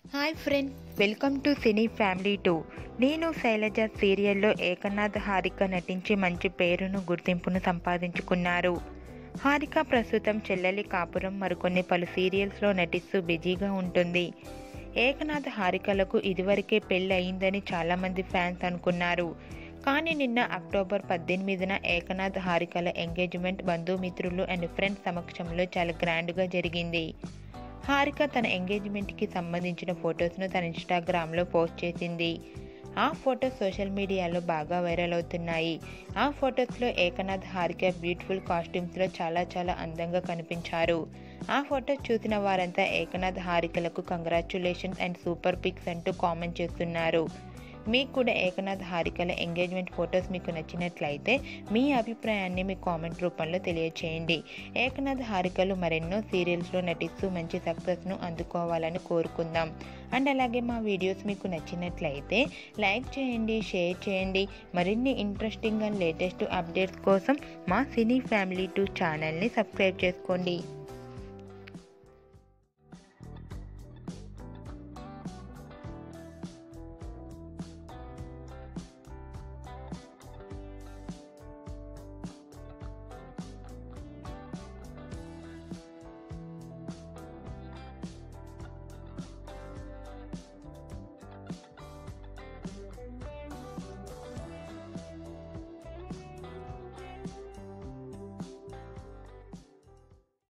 hi friend welcome to cine family two నేను శైలజ సీరియల్లో ఏకనాథ్ హారిక నటించి మంచి పేరును గుర్తింపును సంపాదించుకున్నారు హారిక ప్రస్తుతం చెల్లెలి కాపురం మరికొన్ని పలు సీరియల్స్లో నటిస్తూ బిజీగా ఉంటుంది ఏకనాథ్ హారికలకు ఇదివరకే పెళ్ళి అయిందని చాలామంది ఫ్యాన్స్ అనుకున్నారు కానీ నిన్న అక్టోబర్ పద్దెనిమిదిన ఏకనాథ్ హారికల ఎంగేజ్మెంట్ బంధుమిత్రులు అండ్ ఫ్రెండ్స్ సమక్షంలో చాలా గ్రాండ్గా జరిగింది హారిక తన ఎంగేజ్మెంట్కి సంబంధించిన ఫొటోస్ను తన ఇన్స్టాగ్రామ్లో పోస్ట్ చేసింది ఆ ఫొటోస్ సోషల్ మీడియాలో బాగా వైరల్ అవుతున్నాయి ఆ ఫొటోస్లో ఏకనాథ్ హారిక బ్యూటిఫుల్ కాస్ట్యూమ్స్లో చాలా చాలా అందంగా కనిపించారు ఆ ఫొటోస్ చూసిన వారంతా ఏకనాథ్ హారికలకు కంగ్రాచ్యులేషన్స్ అండ్ సూపర్ పిక్స్ అంటూ కామెంట్ చేస్తున్నారు మీకు కూడా ఏకనాథ్ హారికల ఎంగేజ్మెంట్ ఫొటోస్ మీకు నచ్చినట్లయితే మీ అభిప్రాయాన్ని మీ కామెంట్ రూపంలో తెలియచేయండి ఏకనాథ్ హారికలు మరెన్నో సీరియల్స్లో నటిస్తూ మంచి సక్సెస్ను అందుకోవాలని కోరుకుందాం అండ్ అలాగే మా వీడియోస్ మీకు నచ్చినట్లయితే లైక్ చేయండి షేర్ చేయండి మరిన్ని ఇంట్రెస్టింగ్ అండ్ లేటెస్ట్ అప్డేట్స్ కోసం మా సినీ ఫ్యామిలీ టూ ఛానల్ని సబ్స్క్రైబ్ చేసుకోండి